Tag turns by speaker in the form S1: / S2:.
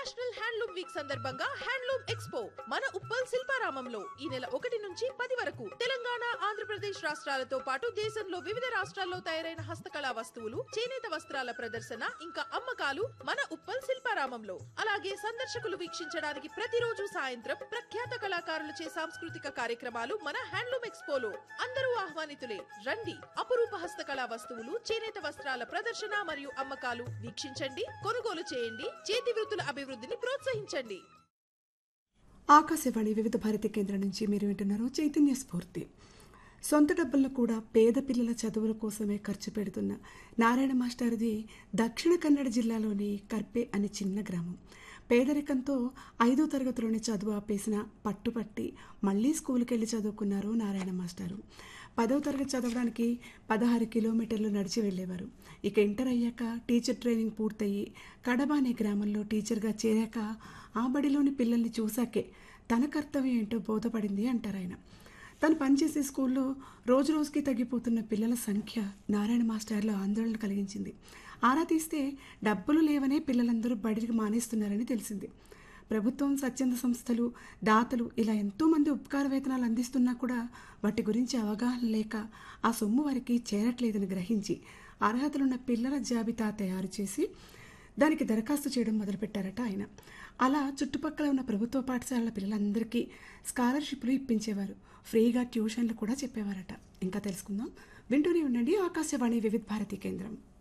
S1: national handloom week సందర్భంగా handloom expo మన ఉప్పల్ శిల్పారామంలో ఈ నెల ఒకటి నుంచి పది వరకు తెలంగాణ ఆంధ్రప్రదేశ్ రాష్ట్రాలతో పాటు దేశంలో వివిధ రాష్ట్రాల్లో తయారైన హస్తకళా వస్తువులు చేనేత వస్త్రాల ప్రదర్శన ఇంకా అమ్మకాలు మన ఉప్పల్ శిల్పారామంలో అలాగే సందర్శకులు వీక్షించడానికి ప్రతిరోజు సాయంత్రం ప్రఖ్యాత కళాకారులచే సాంస్కృతిక కార్యక్రమాలు మన హ్యాండ్లూమ్ ఎక్స్పోలో అందరూ ఆహ్వానితులే రండి అపురూప హస్తకళా వస్తువులు చేనేత వస్త్రాల ప్రదర్శన మరియు అమ్మకాలు వీక్షించండి కొనుగోలు చేయండి చేతి వృత్తుల అభివృద్ధిని ప్రోత్సహించండి
S2: ఆకాశవాణి వివిధ భారతి కేంద్రం నుంచి మీరు వింటున్నారు చైతన్య స్ఫూర్తి సొంత డబ్బులను కూడా పేద పిల్లల చదువుల కోసమే ఖర్చు పెడుతున్న నారాయణ మాస్టర్ది దక్షిణ కన్నడ జిల్లాలోని కర్పే అనే చిన్న గ్రామం పేదరికంతో ఐదో తరగతిలోనే చదువు ఆపేసిన పట్టుపట్టి మళ్ళీ స్కూల్కి వెళ్ళి చదువుకున్నారు నారాయణ మాస్టారు పదవ తరగతి చదవడానికి పదహారు కిలోమీటర్లు నడిచి వెళ్ళేవారు ఇక ఇంటర్ అయ్యాక టీచర్ ట్రైనింగ్ పూర్తయి కడబ అనే గ్రామంలో టీచర్గా చేరాక ఆ బడిలోని పిల్లల్ని చూశాకే తన కర్తవ్యం ఏంటో బోధపడింది అంటారు ఆయన తను పనిచేసే స్కూల్లో రోజు రోజుకి తగ్గిపోతున్న పిల్లల సంఖ్య నారాయణ మాస్టర్లో ఆందోళన కలిగించింది ఆరా తీస్తే డబ్బులు లేవనే పిల్లలందరూ బడికి మానేస్తున్నారని తెలిసింది ప్రభుత్వం స్వచ్ఛంద సంస్థలు దాతలు ఇలా ఎంతోమంది ఉపకార వేతనాలు అందిస్తున్నా కూడా వాటి గురించి అవగాహన లేక ఆ సొమ్ము వారికి చేరట్లేదని గ్రహించి అర్హతలున్న పిల్లల జాబితా తయారు చేసి దానికి దరఖాస్తు చేయడం మొదలుపెట్టారట ఆయన అలా చుట్టుపక్కల ఉన్న ప్రభుత్వ పాఠశాలల పిల్లలందరికీ స్కాలర్షిప్లు ఇప్పించేవారు ఫ్రీగా ట్యూషన్లు కూడా చెప్పేవారట ఇంకా తెలుసుకుందాం వింటూనే ఉండండి ఆకాశవాణి వివిధ భారతి కేంద్రం